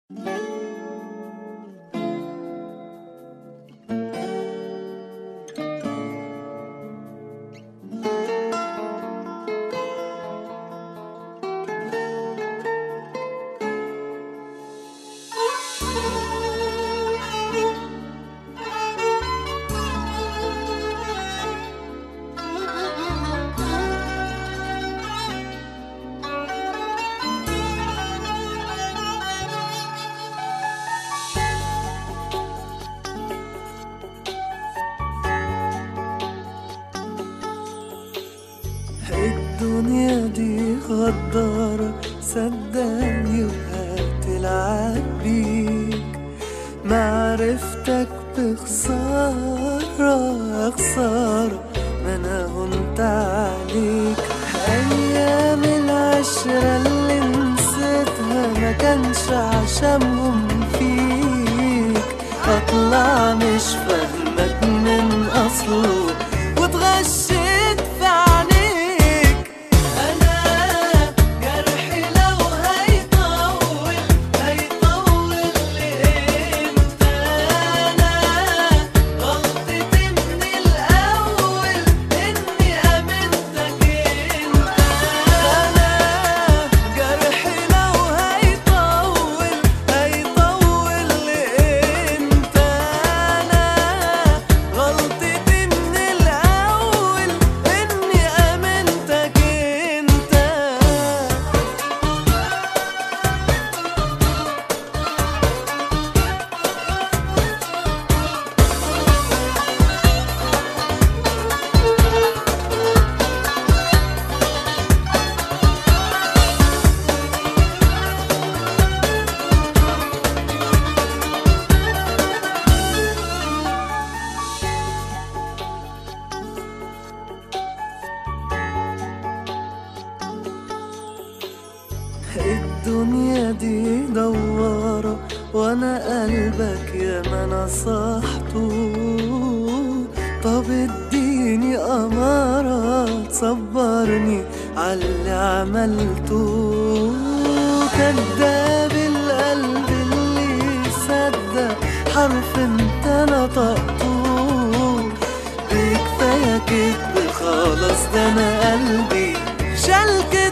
الدنيا دي غدارة صدقني وهتلعب بيك معرفتك بخسارة خسارة ما انا هنت عليك ايام العشرة اللي نسيتها ما كانش عشمهم فيك اطلع مش فاهمك من اصله واتغشيت في عينيك انا جرحي لو هيطول هيطول لامتى انا غلطتي من الاول اني امنتك انت انا جرحي لو هيطول هيطول لامتى انا غلطتي من الاول اني امنتك انت الدنيا دي دوارة وانا قلبك يا ما نصحته طب اديني امارة تصبرني على اللي عملته كداب القلب اللي صدق حرف انت نطقته بكفاية كدب خلاص ده انا قلبي شال كده